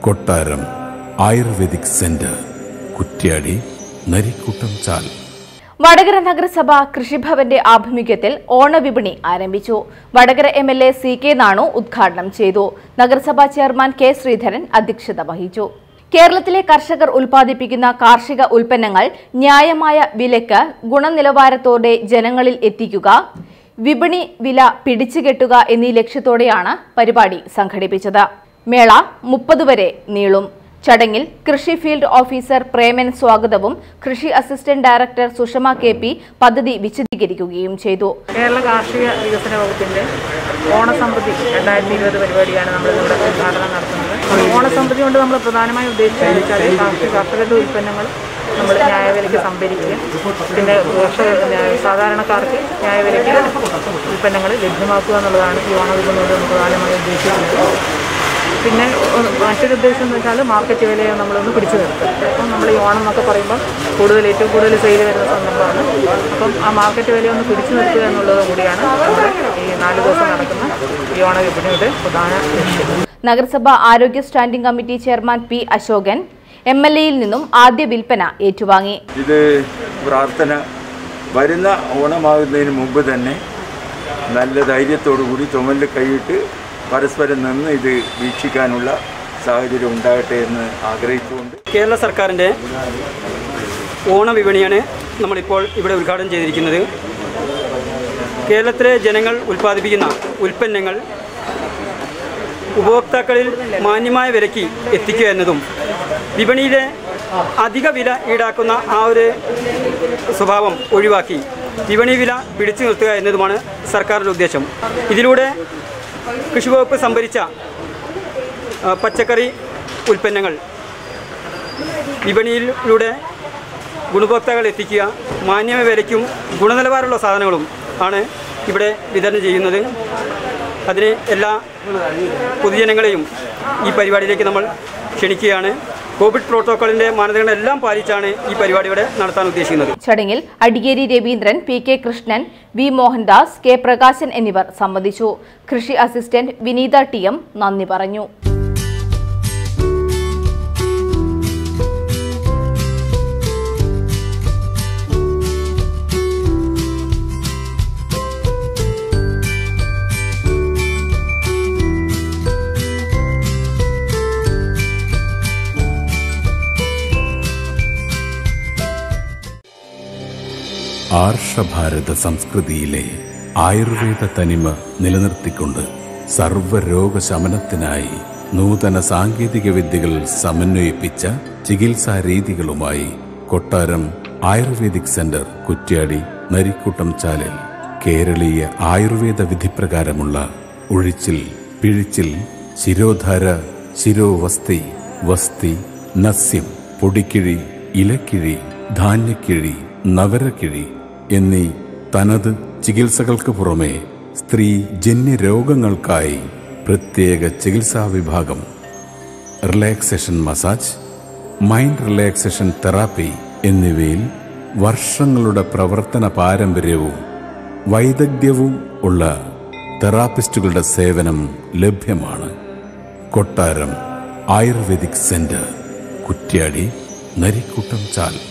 കൊട്ടാരം ayurvedic centre Kuttiady Narikkuttam Chal Vadakara നഗരസഭ കൃഷിഭവന്റെ ആഭിമുഖ്യത്തിൽ ഓണവിപണി ആരംഭിച്ചു Vadakara M L A C K Nanu ഉദ്ഘാടനം ചെയ്തു നഗരസഭാ ചെയർമാൻ കെ ശ്രീധരൻ അധ്യക്ഷത വഹിച്ചു കേരളത്തിലെ കർഷകർ ഉൽപ്പാദിപ്പിക്കുന്ന കാർഷിക ഉൽപ്പന്നങ്ങൾ ന്യായമായ വിലക്ക് ഗുണനിലവാരത്തോടെ ജനങ്ങളിൽ എത്തിക്കുക വിപണി വില പിടിച്ചുകെട്ടുക എന്നീ ലക്ഷ്യത്തോടെയാണ് പരിപാടി സംഘടിപ്പിച്ചത് മേള മുപ്പത് വരെ നീളും ചടങ്ങിൽ കൃഷി ഫീൽഡ് ഓഫീസർ പ്രേമൻ സ്വാഗതവും കൃഷി assistant director Sushama K P പദ്ധതി വിശദീകരിക്കുകയും ചെയ്തു കേരള കാർഷിക വികസന വകുപ്പിന്റെ ഓണസമൃദ്ധി രണ്ടായിരത്തി ഇരുപത് പരിപാടിയാണ് നമ്മൾ ഇവിടെ ഉദ്ഘാടനം നടത്തുന്നത് ഓണസമൃദ്ധി കൊണ്ട് നമ്മൾ പ്രധാനമായും ഉദ്ദേശിച്ചത് വെച്ചാൽ കാർഷിക കർഷകരുടെ ഉൽപ്പന്നങ്ങൾ നമ്മൾ ന്യായവിലയ്ക്ക് സംഭരിക്കുക പിന്നെ കർഷക സാധാരണക്കാർക്ക് ന്യായവിലയ്ക്ക് ഉൽപ്പന്നങ്ങൾ ലഭ്യമാക്കുക എന്നുള്ളതാണ് ഈ ഓണവിപണി കൊണ്ട് നമ്മൾ പ്രധാനമായും ഉദ്ദേശിക്കുന്നത് പിന്നെ ഒന്ന് മറ്റൊരു ഉദ്ദേശം എന്ന് വെച്ചാൽ മാർക്കറ്റ് വിലയെ നമ്മളൊന്ന് പിടിച്ചു നിർത്തുക അപ്പം നമ്മൾ ഈ ഓണം എന്നൊക്കെ പറയുമ്പോൾ കൂടുതൽ ഏറ്റവും കൂടുതൽ സെയിൽ വരുന്ന സന്ദർഭമാണ് അപ്പം ആ മാർക്കറ്റ് വിലയെ ഒന്ന് പിടിച്ചു നിർത്തുക എന്നുള്ളത് കൂടിയാണ് നമ്മുടെ ഈ നാല് ദിവസം നടക്കുന്ന ഈ ഓണ വിപണിയുടെ പ്രധാന ലക്ഷ്യം നഗരസഭ ആരോഗ്യ standing committee chairman P Ashokan M L എയിൽ നിന്നും ആദ്യ വിൽപ്പന ഏറ്റുവാങ്ങി ഇത് പ്രാർത്ഥന വരുന്ന ഓണമാകുന്നതിന് മുമ്പ് തന്നെ നല്ല ധൈര്യത്തോടു കൂടി ചുമലിൽ കൈയിട്ട് പരസ്പരം നിന്ന് ഇത് വീക്ഷിക്കാനുള്ള സാഹചര്യം ഉണ്ടാകട്ടെ എന്ന് ആഗ്രഹിച്ചുകൊണ്ട് കേരള സർക്കാരിൻ്റെ ഓണവിപണിയാണ് നമ്മളിപ്പോൾ ഇവിടെ ഉദ്ഘാടനം ചെയ്തിരിക്കുന്നത് കേരളത്തിലെ ജനങ്ങൾ ഉൽപ്പാദിപ്പിക്കുന്ന ഉൽപ്പന്നങ്ങൾ ഉപഭോക്താക്കളിൽ മാന്യമായ വിലയ്ക്ക് എത്തിക്കുക എന്നതും വിപണിയിലെ അധിക വില ഈടാക്കുന്ന ആ ഒരു സ്വഭാവം ഒഴിവാക്കി വിപണി വില പിടിച്ചു നിർത്തുക എന്നതുമാണ് സർക്കാരിൻ്റെ ഉദ്ദേശം ഇതിലൂടെ കൃഷിവകുപ്പ് സംഭരിച്ച ആ, പച്ചക്കറി ഉൽപ്പന്നങ്ങൾ വിപണിയിലൂടെ ഗുണഭോക്താക്കൾ എത്തിക്കുക മാന്യമായ വിലയ്ക്കും ഗുണനിലവാരമുള്ള സാധനങ്ങളും ആണ് ഇവിടെ വിതരണം ചെയ്യുന്നത് അതിന് എല്ലാ പൊതുജനങ്ങളെയും ഈ പരിപാടിയിലേക്ക് നമ്മൾ ക്ഷണിക്കുകയാണ് കോവിഡ് പ്രോട്ടോക്കോളിൻ്റെ മാനദണ്ഡങ്ങളെല്ലാം പാലിച്ചാണ് ഈ പരിപാടി ഇവിടെ നടത്താൻ ഉദ്ദേശിക്കുന്നത് ചടങ്ങിൽ Adiyeri Raveendran P K Krishnan V Mohandas K Prakashan എന്നിവർ സംബന്ധിച്ചു കൃഷി അസിസ്റ്റന്റ് വിനീത ടി എം നന്ദി പറഞ്ഞു ആർഷഭാരത സംസ്കൃതിയിലെ ആയുർവേദ തനിമ നിലനിർത്തിക്കൊണ്ട് സർവ്വരോഗശമനത്തിനായി നൂതന സാങ്കേതിക വിദ്യകൾ സമന്വയിപ്പിച്ച ചികിത്സാ രീതികളുമായി കൊട്ടാരം ആയുർവേദിക് സെന്റർ കുറ്റ്യാടി നരിക്കുട്ടം ചാലിൽ കേരളീയ ആയുർവേദ വിധിപ്രകാരമുള്ള ഒഴിച്ചിൽ പിഴിച്ചിൽ ശിരോധാര ശിരോവസ്തി വസ്തി നസ്യം പൊടിക്കിഴി ഇലക്കിഴി ധാന്യക്കിഴി നവരക്കിഴി എന്നീ തനത് ചികിത്സകൾക്ക് പുറമെ സ്ത്രീ ജന്യ രോഗങ്ങൾക്കായി പ്രത്യേക ചികിത്സാ വിഭാഗം relaxation massage mind relaxation therapy എന്നിവയിൽ വർഷങ്ങളുടെ പ്രവർത്തന പാരമ്പര്യവും വൈദഗ്ധ്യവും ഉള്ള തെറാപ്പിസ്റ്റുകളുടെ സേവനം ലഭ്യമാണ് കൊട്ടാരം ആയുർവേദിക് സെന്റർ കുറ്റ്യാടി നരിക്കുട്ടം ചാൽ